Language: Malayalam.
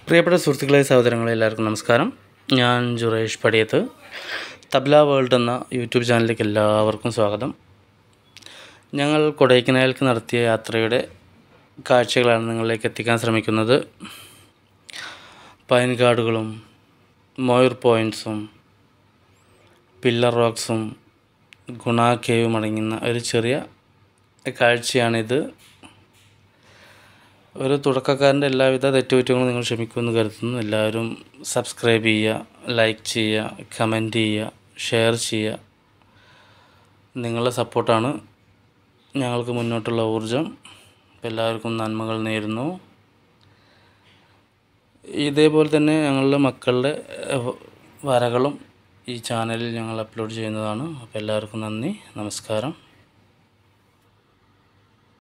പ്രിയപ്പെട്ട സുഹൃത്തുക്കളെ സഹോദരങ്ങളെ എല്ലാവർക്കും നമസ്കാരം ഞാൻ ജുറേഷ് പടിയത്ത് തബ്ല വേൾഡ് എന്ന യൂട്യൂബ് ചാനലിലേക്ക് എല്ലാവർക്കും സ്വാഗതം ഞങ്ങൾ കൊടൈക്കനാലിലേക്ക് നടത്തിയ യാത്രയുടെ കാഴ്ചകളാണ് നിങ്ങളിലേക്ക് എത്തിക്കാൻ ശ്രമിക്കുന്നത് പൈൻ കാടുകളും മോയർ പോയിൻറ്റ്സും പില്ലർ റോക്സും ഗുണ കേവും അടങ്ങുന്ന ഒരു ചെറിയ കാഴ്ചയാണിത് ഒരു തുടക്കക്കാരൻ്റെ എല്ലാവിധ തെറ്റുകുറ്റങ്ങളും നിങ്ങൾ ക്ഷമിക്കുമെന്ന് കരുതുന്നു എല്ലാവരും സബ്സ്ക്രൈബ് ചെയ്യുക ലൈക്ക് ചെയ്യുക കമൻറ്റ് ചെയ്യുക ഷെയർ ചെയ്യുക നിങ്ങളുടെ സപ്പോർട്ടാണ് ഞങ്ങൾക്ക് മുന്നോട്ടുള്ള ഊർജം എല്ലാവർക്കും നന്മകൾ നേരുന്നു ഇതേപോലെ തന്നെ ഞങ്ങളുടെ മക്കളുടെ ഏഹ്, വരകളും ഈ ചാനലിൽ ഞങ്ങൾ അപ്ലോഡ് ചെയ്യുന്നതാണ് അപ്പോൾ എല്ലാവർക്കും നന്ദി നമസ്കാരം